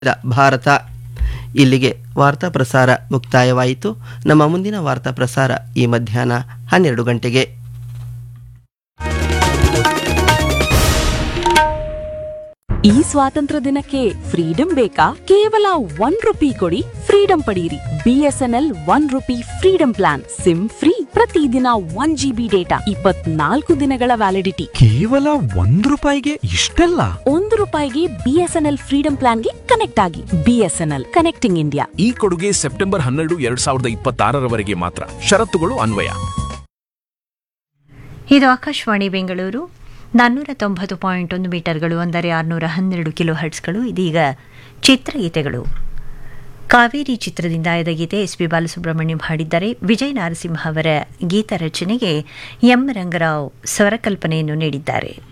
ಭಾರತ ಇಲ್ಲಿಗೆ ವಾರ್ತಾ ಪ್ರಸಾರ ಮುಕ್ತಾಯವಾಯಿತು ನಮ್ಮ ಮುಂದಿನ ವಾರ್ತಾ ಪ್ರಸಾರ ಈ ಮಧ್ಯಾಹ್ನ ಹನ್ನೆರಡು ಗಂಟೆಗೆ ಈ ಸ್ವಾತಂತ್ರ್ಯ ದಿನಕ್ಕೆ ಫ್ರೀಡಂ ಬೇಕಾ ಕೇವಲ ಒನ್ ರುಪಿ ಕೊಡಿ ಫ್ರೀಡಂ ಪಡೆಯಿರಿ BSNL one rupee freedom plan SIM free ಪ್ರತಿದಿನ ಒನ್ ಜಿಬಿ ಡೇಟಾ ಇಪ್ಪತ್ನಾಲ್ಕು ದಿನಗಳ ವ್ಯಾಲಿಡಿಟಿ ಕೇವಲ ಒಂದ್ ರೂಪಾಯಿಗೆ ಇಷ್ಟೆಲ್ಲ ಒಂದು ರೂಪಾಯಿಗೆ ಬಿಎಸ್ಎನ್ಎಲ್ ಫ್ರೀಡಂ ಪ್ಲಾನ್ಗೆ ಕನೆಕ್ಟ್ ಆಗಿ ಬಿಎಸ್ಎನ್ಎಲ್ ಕನೆಕ್ಟಿಂಗ್ ಇಂಡಿಯಾ ಈ ಕೊಡುಗೆ ಸೆಪ್ಟೆಂಬರ್ ಹನ್ನೆರಡು ಎರಡ್ ಸಾವಿರದ ಇಪ್ಪತ್ತಾರರವರೆಗೆ ಮಾತ್ರ ಷರತ್ತುಗಳು ಅನ್ವಯ ಇದು ಆಕಾಶವಾಣಿ ಬೆಂಗಳೂರು ನಾನ್ನೂರ ತೊಂಬತ್ತು ಪಾಯಿಂಟ್ ಒಂದು ಮೀಟರ್ಗಳು ಅಂದರೆ ಆರುನೂರ ಹನ್ನೆರಡು ಕಿಲೋ ಹರ್ಟ್ಸ್ಗಳು ಇದೀಗ ಚಿತ್ರಗೀತೆಗಳು ಕಾವೇರಿ ಚಿತ್ರದಿಂದ ಆಯ್ದ ಗೀತೆ ಎಸ್ ಪಿ ಬಾಲಸುಬ್ರಹ್ಮಣ್ಯಂ ಹಾಡಿದ್ದಾರೆ ವಿಜಯ ನರಸಿಂಹ ಅವರ ಗೀತ ರಚನೆಗೆ ಎಂ ರಂಗರಾವ್ ಸ್ವರಕಲ್ಪನೆಯನ್ನು ನೀಡಿದ್ದಾರೆ